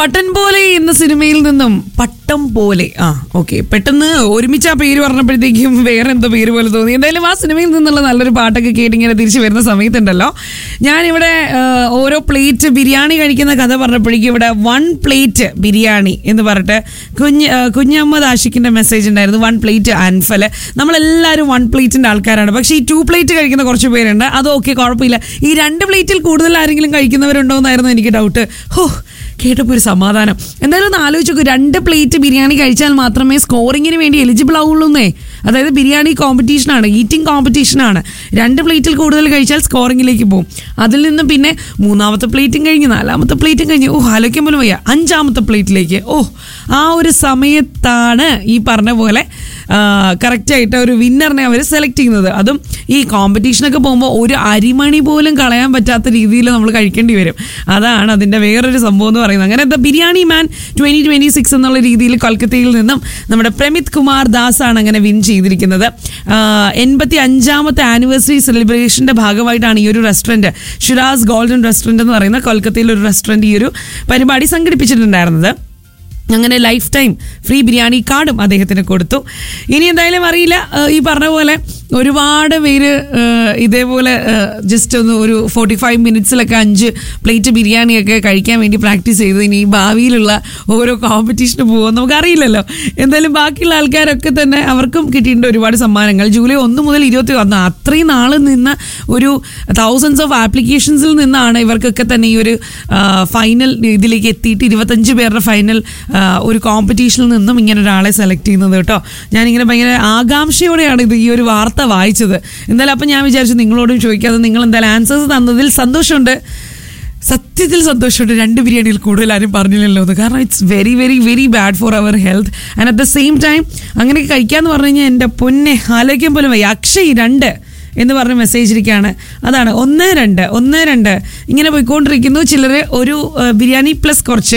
പട്ടൻ പോലെ എന്ന സിനിമയിൽ നിന്നും പട്ടം പോലെ ആ ഓക്കെ പെട്ടെന്ന് ഒരുമിച്ച് ആ പേര് പറഞ്ഞപ്പോഴത്തേക്കും വേറെ എന്തോ പേര് പോലെ തോന്നി എന്തായാലും ആ സിനിമയിൽ നിന്നുള്ള നല്ലൊരു പാട്ടൊക്കെ കേട്ടിങ്ങനെ തിരിച്ചു വരുന്ന സമയത്തുണ്ടല്ലോ ഞാനിവിടെ ആ, ഓരോ പ്ലേറ്റ് ബിരിയാണി കഴിക്കുന്ന കഥ പറഞ്ഞപ്പോഴേക്കും ഇവിടെ വൺ പ്ലേറ്റ് ബിരിയാണി എന്ന് പറഞ്ഞിട്ട് കുഞ്ഞ് ആ, കുഞ്ഞമ്മദ് ആഷിഖിന്റെ മെസ്സേജ് ഉണ്ടായിരുന്നു വൺ പ്ലേറ്റ് അൻഫല് നമ്മളെല്ലാവരും വൺ പ്ലേറ്റിന്റെ ആൾക്കാരാണ് പക്ഷേ ഈ ടു പ്ലേറ്റ് കഴിക്കുന്ന കുറച്ച് പേരുണ്ട് അത് ഓക്കെ കുഴപ്പമില്ല ഈ രണ്ട് പ്ലേറ്റിൽ കൂടുതൽ ആരെങ്കിലും കഴിക്കുന്നവരുണ്ടോ എന്നായിരുന്നു എനിക്ക് ഡൗട്ട് ഹോ കേട്ടപ്പോൾ ഒരു സമാധാനം എന്തായാലും ഒന്ന് ആലോചിച്ച് നോക്കൂ രണ്ട് പ്ലേറ്റ് ബിരിയാണി കഴിച്ചാൽ മാത്രമേ സ്കോറിങ്ങിന് വേണ്ടി എലിജിബിൾ ആവുള്ളൂ എന്നേ അതായത് ബിരിയാണി കോമ്പറ്റീഷനാണ് ഈറ്റിംഗ് കോമ്പറ്റീഷനാണ് രണ്ട് പ്ലേറ്റിൽ കൂടുതൽ കഴിച്ചാൽ സ്കോറിങ്ങിലേക്ക് പോകും അതിൽ നിന്ന് പിന്നെ മൂന്നാമത്തെ പ്ലേറ്റും കഴിഞ്ഞ് നാലാമത്തെ പ്ലേറ്റും കഴിഞ്ഞ് ഓ ആലോചിക്കാൻ പോലും വയ്യ അഞ്ചാമത്തെ പ്ലേറ്റിലേക്ക് ഓ ആ ഒരു സമയത്താണ് ഈ പറഞ്ഞ പോലെ കറക്റ്റായിട്ട് ഒരു വിന്നറിനെ അവർ സെലക്ട് ചെയ്യുന്നത് അതും ഈ കോമ്പറ്റീഷനൊക്കെ പോകുമ്പോൾ ഒരു അരിമണി പോലും കളയാൻ പറ്റാത്ത രീതിയിൽ നമ്മൾ കഴിക്കേണ്ടി വരും അതാണ് അതിൻ്റെ വേറൊരു സംഭവം എന്ന് പറയുന്നത് അങ്ങനെ the biryani man twenty twenty six എന്നുള്ള രീതിയിൽ കൊൽക്കത്തയിൽ നിന്നും നമ്മുടെ പ്രമിത് കുമാർ ദാസ് ആണ് അങ്ങനെ വിൻ ചെയ്തിരിക്കുന്നത് എൺപത്തി അഞ്ചാമത്തെ ആനിവേഴ്സറി സെലിബ്രേഷൻ്റെ ഭാഗമായിട്ടാണ് ഈ ഒരു റെസ്റ്റോറൻറ്റ് ഷിറാസ് ഗോൾഡൻ റെസ്റ്റോറൻറ്റ് എന്ന് പറയുന്ന കൊൽക്കത്തയിൽ ഒരു റെസ്റ്റോറൻറ്റ് ഈ ഒരു പരിപാടി സംഘടിപ്പിച്ചിട്ടുണ്ടായിരുന്നത് അങ്ങനെ ലൈഫ് ടൈം ഫ്രീ ബിരിയാണി കാർഡും അദ്ദേഹത്തിന് കൊടുത്തു ഇനി എന്തായാലും അറിയില്ല ഏഹ് ഈ പറഞ്ഞ പോലെ ഒരുപാട് പേര് ഏഹ് ഇതേപോലെ ജസ്റ്റ് ഒന്ന് ഒരു ഫോർട്ടി ഫൈവ് മിനിറ്റ്സിലൊക്കെ അഞ്ച് പ്ലേറ്റ് ബിരിയാണിയൊക്കെ കഴിക്കാൻ വേണ്ടി പ്രാക്ടീസ് ചെയ്ത് ഇനി ഭാവിയിലുള്ള ഓരോ കോമ്പറ്റീഷന് പോകുമെന്ന് നമുക്കറിയില്ലല്ലോ എന്തായാലും ബാക്കിയുള്ള ആൾക്കാരൊക്കെ തന്നെ അവർക്കും കിട്ടിയിട്ടുണ്ട് ഒരുപാട് സമ്മാനങ്ങൾ ജൂലൈ ഒന്ന് മുതൽ ഇരുപത്തി ഒന്ന് അത്രയും നാൾ നിന്ന ഒരു തൗസൻഡ്സ് ഓഫ് ആപ്ലിക്കേഷൻസിൽ നിന്നാണ് ഇവർക്കൊക്കെ തന്നെ ഈ ഒരു ഫൈനൽ ഇതിലേക്ക് എത്തിയിട്ട് ഇരുപത്തഞ്ച് പേരുടെ ഫൈനൽ ഒരു കോമ്പറ്റീഷനിൽ നിന്നും ഇങ്ങനെ ഒരാളെ സെലക്ട് ചെയ്യുന്നത് കേട്ടോ ഞാനിങ്ങനെ ഭയങ്കര ആകാംക്ഷയോടെയാണ് ഇത് ഈ ഒരു വാർത്ത വായിച്ചത് എന്തായാലും അപ്പം ഞാൻ വിചാരിച്ചു നിങ്ങളോടും ചോദിക്കാതെ നിങ്ങൾ എന്തായാലും ആൻസേഴ്സ് തന്നതിൽ സന്തോഷമുണ്ട് സത്യത്തിൽ സന്തോഷമുണ്ട് രണ്ട് ബിരിയാണിയിൽ കൂടുതൽ ആരും പറഞ്ഞില്ലല്ലോ എന്ന് കാരണം it's very very very bad for our health and at the same time അങ്ങനെ കഴിക്കാന്ന് പറഞ്ഞു കഴിഞ്ഞാൽ എൻ്റെ പൊന്നെ ആലോചിക്കാൻ പോലും വയ്യ അക്ഷയ് രണ്ട് എന്ന് പറഞ്ഞ് മെസ്സേജ് ഇരിക്കുകയാണ് അതാണ് ഒന്ന് രണ്ട് ഒന്ന് രണ്ട് ഇങ്ങനെ പോയിക്കൊണ്ടിരിക്കുന്നു ചിലർ ഒരു ആ, ബിരിയാണി പ്ലസ് കുറച്ച്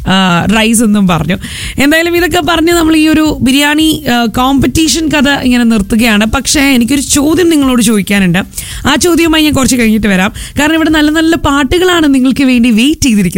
റൈസ് എന്നും പറഞ്ഞു എന്തായാലും ഇതൊക്കെ പറഞ്ഞ് നമ്മൾ ഈ ഒരു ബിരിയാണി കോമ്പറ്റീഷൻ കഥ ഇങ്ങനെ നിർത്തുകയാണ് പക്ഷേ എനിക്കൊരു ചോദ്യം നിങ്ങളോട് ചോദിക്കാനുണ്ട് ആ ചോദ്യവുമായി ഞാൻ കുറച്ച് കഴിഞ്ഞിട്ട് വരാം കാരണം ഇവിടെ നല്ല നല്ല പാട്ടുകളാണ് നിങ്ങൾക്ക് വേണ്ടി വെയിറ്റ് ചെയ്തിരിക്കുന്നത്